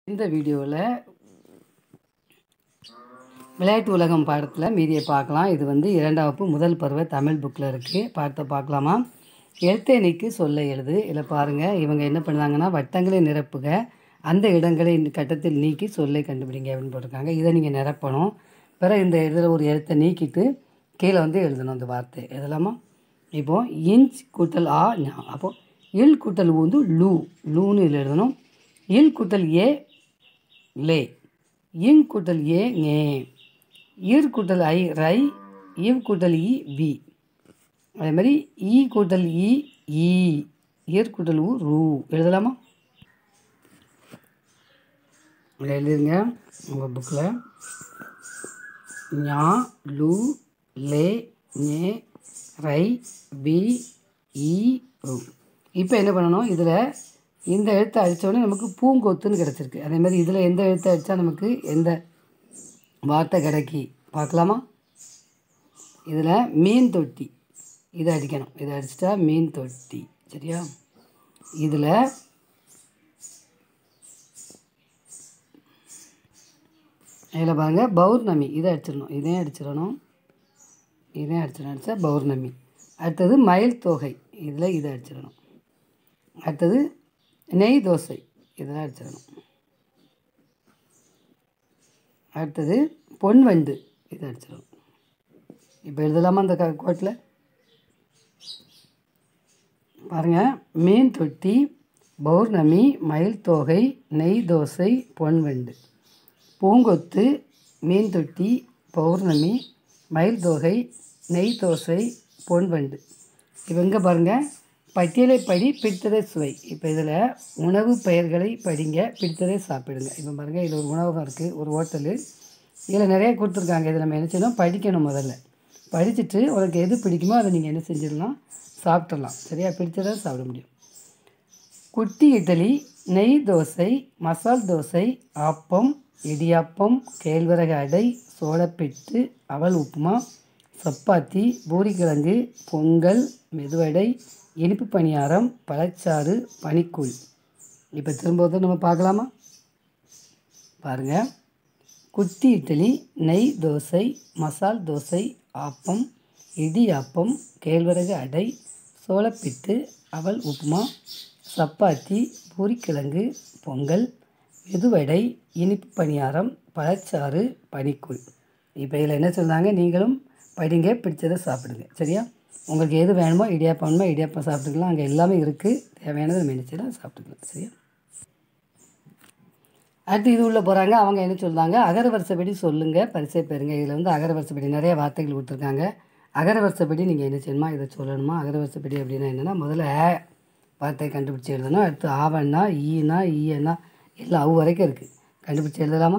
இந்த வீடியோவில் விளையாட்டு உலகம் பாடத்தில் மீதியை பார்க்கலாம் இது வந்து இரண்டாம் வகுப்பு முதல் பருவ தமிழ் புக்கில் இருக்குது பாடத்தை பார்க்கலாமா எழுத்தை நீக்கி சொல்ல எழுது இதில் பாருங்கள் இவங்க என்ன பண்ணுறாங்கன்னா வட்டங்களை நிரப்புக அந்த இடங்களை இந்த கட்டத்தில் நீக்கி சொல்லை கண்டுபிடிங்க அப்படின்னு போட்டிருக்காங்க இதை நீங்கள் நிரப்பணும் பிறகு இந்த இதில் ஒரு எழுத்தை நீக்கிட்டு கீழே வந்து எழுதணும் அந்த வார்த்தை எழுதலாமா இப்போது இன்ச் கூட்டல் ஆ ஞா அப்போது இல் கூட்டல் ஊ வந்து லூ லூன்னு இதில் எழுதணும் இல் கூட்டல் ஏ லே இன் கூட்டல் ஏ நே ஈர் கூட்டல் ஐ ரை இவ் கூட்டல் இ வி அதே மாதிரி ஈ கூட்டல் இ ஈ ஈர் கூட்டல் ஊ ரூ எழுதலாமா இதை எழுதிருங்க உங்கள் புக்கில் ஞா லு லே நே ரை வி ஈ ரு இப்போ என்ன பண்ணணும் இதில் இந்த எழுத்தை அடித்தோடனே நமக்கு பூங்கொத்துன்னு கிடச்சிருக்கு அதே மாதிரி இதில் எந்த எழுத்தை அடித்தா நமக்கு எந்த வார்த்தை கிடைக்கி பார்க்கலாமா இதில் மீன் தொட்டி இதை அடிக்கணும் இதை அடிச்சிட்டா மீன் தொட்டி சரியா இதில் இதில் பாருங்கள் பௌர்ணமி இதை அடிச்சிடணும் இதையும் அடிச்சிடணும் இதையும் அடிச்சிடணும் அடித்தா பௌர்ணமி அடுத்தது மயில் தொகை இதில் இதை அடிச்சிடணும் அடுத்தது நெய் தோசை இதெல்லாம் அடிச்சிடணும் அடுத்தது பொன்வண்டு இதை அடிச்சிடணும் இப்போ எழுதலாமா அந்த க கோட்டில் பாருங்கள் மீன் தொட்டி பௌர்ணமி மயில் தோகை நெய் தோசை பொன்வண்டு பூங்கொத்து மீன் தொட்டி பௌர்ணமி மயில் தோகை நெய் தோசை பொன்வண்டு இப்போ எங்கே பாருங்கள் பட்டியலை படி பிடித்ததை சுவை இப்போ இதில் உணவு பெயர்களை படிங்க பிடித்ததை சாப்பிடுங்க இப்போ பாருங்கள் இதில் ஒரு உணவகம் இருக்குது ஒரு ஹோட்டலு இதில் நிறைய கொடுத்துருக்காங்க இதை நம்ம என்ன செய்யணும் படிக்கணும் முதல்ல படிச்சுட்டு உனக்கு எது பிடிக்குமோ அதை நீங்கள் என்ன செஞ்சிடலாம் சாப்பிட்றலாம் சரியா பிடிச்சதை சாப்பிட முடியும் குட்டி இட்லி நெய் தோசை மசால் தோசை ஆப்பம் இடியாப்பம் கேழ்வரகு அடை சோளப்பிட்டு அவல் உப்புமா சப்பாத்தி பூரிக்கிழங்கு பொங்கல் மெதுவடை இனிப்பு பணியாரம் பழச்சாறு பனிக்கூழ் இப்போ திரும்ப வந்து நம்ம பார்க்கலாமா பாருங்கள் குத்தி இட்லி நெய் தோசை மசால் தோசை ஆப்பம் இடியாப்பம் கேழ்வரகு அடை சோளப்பிட்டு அவல் உப்புமா சப்பாத்தி பூரிக்கிழங்கு பொங்கல் மெதுவடை இனிப்பு பணியாரம் பழச்சாறு பனிக்கூழ் இப்போ இதில் என்ன சொல்கிறாங்க நீங்களும் படிங்க பிடிச்சதை சாப்பிடுங்க சரியா உங்களுக்கு எது வேணுமோ இடியாப்பம் வேணுமோ இடியாப்பம் சாப்பிட்டுக்கலாம் அங்கே எல்லாமே இருக்குது தேவையானதை நம்ம நினச்சிலாம் சாப்பிட்டுக்கலாம் சரியா அடுத்து இது உள்ளே போகிறாங்க அவங்க என்ன சொல்கிறாங்க அகர வரிசைப்படி சொல்லுங்கள் பரிசை பெறுங்க இதில் வந்து அகர வரிசைப்படி நிறைய வார்த்தைகள் கொடுத்துருக்காங்க அகர வரிசைப்படி நீங்கள் என்ன செய்யணுமா இதை சொல்லணுமா அகர வரிசைப்படி அப்படின்னா என்னென்னா முதல்ல ஆ வார்த்தையை கண்டுபிடிச்சி எழுதணும் அடுத்து ஆவண்ணா ஈனா ஈயனா எல்லாம் அவு வரைக்கும் இருக்குது கண்டுபிடிச்சி எழுதலாமா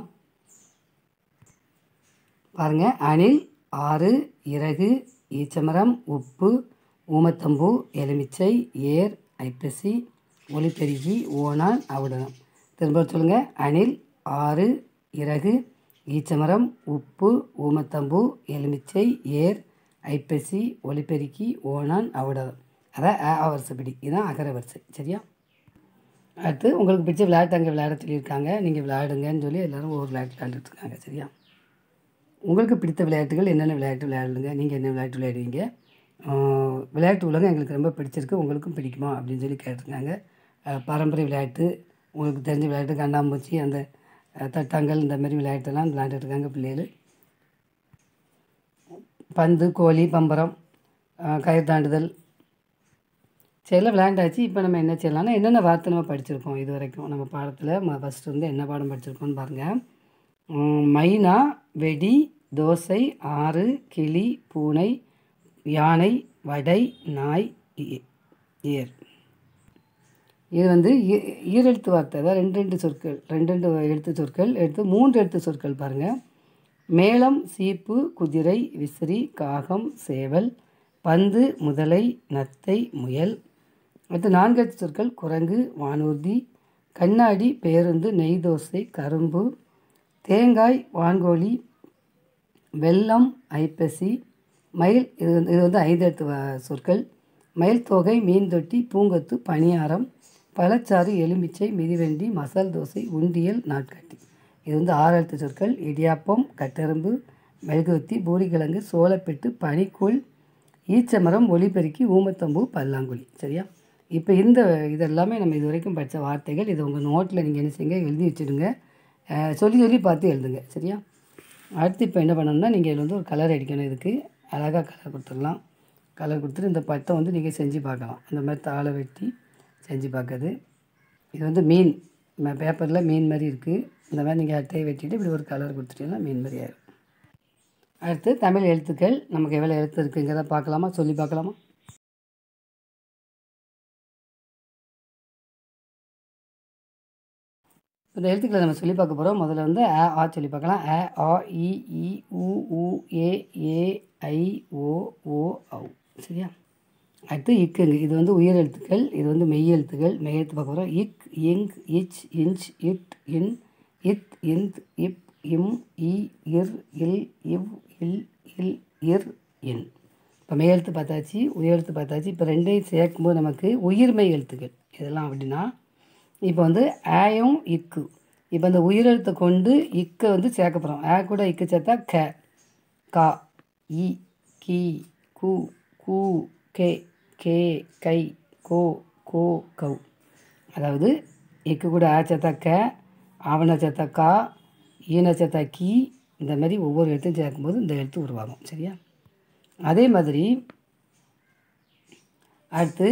பாருங்கள் அணில் ஆறு இறகு ஈச்சமரம் உப்பு ஊமத்தம்பூ எலுமிச்சை ஏர் ஐப்பசி ஒளிப்பெருகி ஓனான் அவுடனம் திரும்ப சொல்லுங்கள் அணில் ஆறு இறகு ஈச்சமரம் உப்பு ஊமத்தம்பூ எலுமிச்சை ஏர் ஐப்பசி ஒளிப்பெருக்கி ஓனான் அவுடனம் அதான் அ வரிசைப்படி இதுதான் அகர வரிசை சரியா அடுத்து உங்களுக்கு பிடிச்ச விளையாட்டு அங்கே விளையாட சொல்லியிருக்காங்க நீங்கள் விளையாடுங்கன்னு சொல்லி எல்லோரும் ஒவ்வொரு விளையாட்டு விளையாண்டுட்டு இருக்காங்க சரியா உங்களுக்கு பிடித்த விளையாட்டுகள் என்னென்ன விளையாட்டு விளையாடுங்க நீங்கள் என்ன விளையாட்டு விளையாடுவீங்க விளையாட்டு உலகம் எங்களுக்கு ரொம்ப பிடிச்சிருக்கு உங்களுக்கும் பிடிக்குமா அப்படின்னு சொல்லி கேட்டிருக்காங்க பாரம்பரிய விளையாட்டு உங்களுக்கு தெரிஞ்ச விளையாட்டு கண்ணாம்பூச்சி அந்த தட்டாங்கல் இந்த மாதிரி விளையாட்டெல்லாம் விளையாண்டுட்டு இருக்காங்க பிள்ளைகள் பந்து கோழி பம்பரம் கயிறு தாண்டுதல் சரியெல்லாம் விளையாண்டாச்சு இப்போ நம்ம என்ன செய்யலாம்னா என்னென்ன வார்த்தை நம்ம படிச்சிருக்கோம் இது வரைக்கும் நம்ம பாடத்தில் ஃபஸ்ட்டு வந்து என்ன பாடம் படிச்சிருக்கோம்னு பாருங்கள் மைனா வெடி தோசை ஆறு கிளி பூனை யானை வடை நாய் ஏர் இது வந்து ஈரெழுத்து வார்த்தை அதாவது ரெண்டு ரெண்டு சொற்கள் ரெண்டு ரெண்டு எழுத்து சொற்கள் எடுத்து மூன்று எழுத்து சொற்கள் பாருங்கள் மேளம் சீப்பு குதிரை விசிறி காகம் சேவல் பந்து முதலை நத்தை முயல் அடுத்து நான்கு எழுத்து சொற்கள் குரங்கு வானூர்தி கண்ணாடி பேருந்து நெய் தோசை கரும்பு தேங்காய் வான்கோழி வெல்லம் ஐப்பசி மயில் இது வந்து இது வந்து ஐந்து எழுத்து சொற்கள் மயில் தொகை மீன் தொட்டி பூங்கொத்து பணியாரம் பழச்சாறு எலுமிச்சை மிதிவண்டி மசால் தோசை உண்டியல் நாட்காட்டி இது வந்து ஆறு எழுத்து சொற்கள் இடியாப்பம் கட்டெரும்பு மெழுகுவத்தி பூரிக்கிழங்கு சோளப்பெட்டு பனிக்கூழ் ஈச்சமரம் ஒளிபெருக்கி ஊமத்தம்பூ பல்லாங்குழி சரியா இப்போ இந்த இதெல்லாமே நம்ம இது வரைக்கும் படித்த வார்த்தைகள் இது உங்கள் நோட்டில் நீங்கள் என்ன செய்யுங்க எழுதி வச்சுடுங்க அஹ் சொல்லி சொல்லி பார்த்து எழுதுங்க சரியா அடுத்து இப்போ என்ன பண்ணணும்னா நீங்கள் இதில் வந்து ஒரு கலர் அடிக்கணும் இதுக்கு அழகாக கலர் கொடுத்துடலாம் கலர் கொடுத்துட்டு இந்த பட்டை வந்து நீங்கள் செஞ்சு பார்க்கலாம் இந்த மாதிரி தாளை வெட்டி செஞ்சு பார்க்குறது இது வந்து மீன் பேப்பரில் மீன் மாதிரி இருக்குது இந்த மாதிரி நீங்கள் அட்டையை வெட்டிட்டு இப்படி ஒரு கலர் கொடுத்துட்டீங்கன்னா மீன் மாதிரி ஆயிடும் அடுத்து தமிழ் எழுத்துக்கள் நமக்கு எவ்வளோ எழுத்து இருக்குங்கிறத பார்க்கலாமா சொல்லி பார்க்கலாமா இந்த எழுத்துக்களை நம்ம சொல்லி பார்க்க போகிறோம் முதல்ல வந்து அ ஆ சொல்லி பார்க்கலாம் அ ஆ இ இ உ உ ஏ ஏ ஐ ஓ ஓ ஔ சரியா அடுத்து இக்குங்க இது வந்து உயிர் எழுத்துக்கள் இது வந்து மெய் எழுத்துக்கள் மெய் எழுத்து பார்க்க போகிறோம் இக் இங் இச் இன்ச் இட் இன் இத் இந்த் இப் இம் இ இர் இல் இவ் இல் இல் இர் இன் இப்போ மெய் எழுத்து பார்த்தாச்சு உயிர் எழுத்து பார்த்தாச்சு இப்போ ரெண்டையும் சேர்க்கும்போது நமக்கு உயிர்மெய் எழுத்துக்கள் இதெல்லாம் அப்படின்னா இப்போ வந்து ஆயும் இக்கு இப்போ இந்த உயிரெழுத்தை கொண்டு இக்கை வந்து சேர்க்க போகிறோம் ஆ கூட இக்கு சேர்த்தா க கா இ கி கு கூ கே கே கை கோ கோ கௌ அதாவது இக்கு கூட ஆ சேர்த்தா க ஆவண சேர்த்தா கா ஈன சேர்த்தா கி இந்த மாதிரி ஒவ்வொரு எழுத்தையும் சேர்க்கும்போது இந்த எழுத்து உருவாகும் சரியா அதே மாதிரி அடுத்து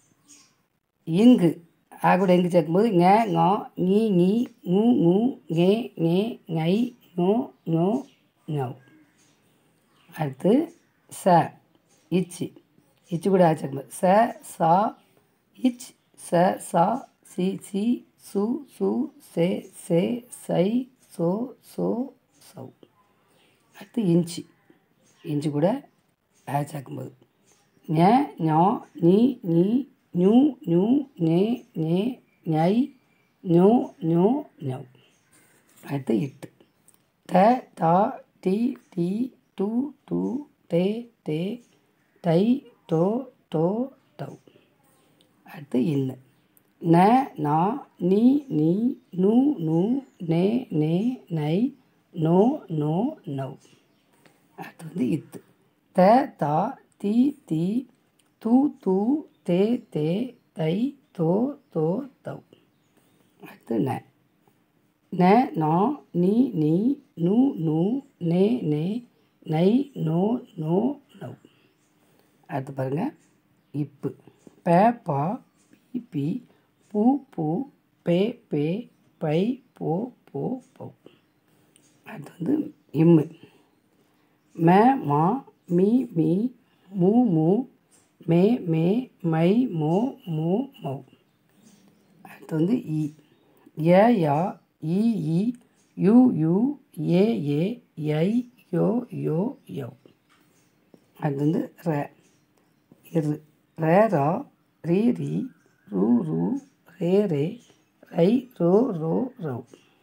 இங்கு ஆ கூட எங்கு சேர்க்கும்போது ங ங ஞி ஞி ஙு ஞு ஞே ஞே ஞை ஞோ ஞோ ஞௌ அடுத்து ச இச்சு இச்சு கூட ஆ சேர்க்கும்போது ச சா இச் ச சா சி சி சு சு சே சே சை சோ சோ சௌ அடுத்து இன்ச்சு இன்ச்சு கூட ஆ சேர்க்கும்போது ஞ ஞா நீ நீ ஞு ஞு நே நே ஞை ஞோ ஞோ ஞௌ அடுத்து இட்டு த தா டி டி டு டு டே டே தை டோ டோ டௌ அடுத்து இன்னு ந நா நீ நீ நு நு நே நே நை நோ நோ நௌ அடுத்து வந்து இத்து த தா தி தி து து தே தே தை தோ தோ தௌ அடுத்து ந ந நா நீ நீ நு நு நே நே நை நோ நோ நௌ அடுத்து பாருங்கள் இப்பு ப பா பி பி பூ பூ பே பே பை போ போ பௌ அடுத்து வந்து இம்மு ம மா மீ மீ மூ மூ மே மே மை மோ மோ மௌ அடுத்து வந்து இ ஏ யா இ இ யு யு ஏ ஏ ஐ யோ யோ யோ அடுத்து வந்து ர இரு ரே ரா ரீ ரீ ரூ ரூ ரே ரே ரை ரோ ரோ ரௌ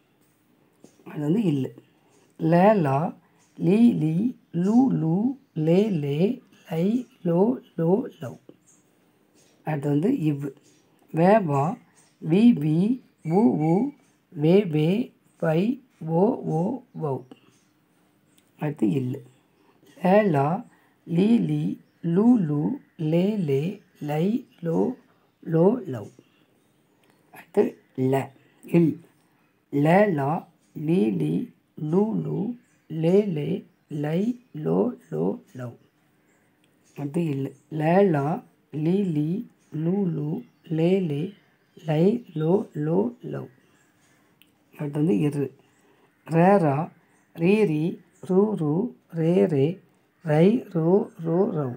அது வந்து இல்லு ல லா லீ லீ லூ லூ லே லே லை லோ லோ லவ் அடுத்து வந்து இவ் வே வா வி வி வு வு வே வே வை ஓ ஓ வௌ அடுத்து இல்லு ல லா லீ லீ லூ லூ லே லே லை லோ லோ லவ் அடுத்து ல இல் ல லா லீ லீ லூ லூ லே லே லை லோ லோ லவ் அடுத்து இல்லை ல லா லீ லீ லூ லூ லே லே லை லோ லோ லவ் அடுத்து வந்து இரு ரே ரா ரீ ரீ ரூ ரூ ரே ரே ரை ரோ ரோ ரவ்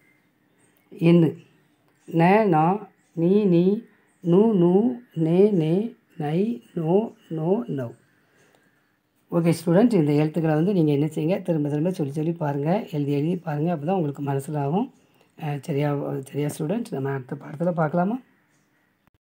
இன்னு நே நா நீ நீ நூ நூ நே நே நை நோ நோ நவ் ஓகே ஸ்டூடெண்ட் இந்த எழுத்துக்களை வந்து நீங்கள் என்ன செய்யுங்க திரும்ப திரும்ப சொல்லி சொல்லி பாருங்கள் எழுதி எழுதி பாருங்கள் அப்போ தான் உங்களுக்கு மனசிலாகும் அஹ் சரியா சரியா ஸ்டூடெண்ட் நம்ம அடுத்த பாடத்தில் பார்க்கலாமா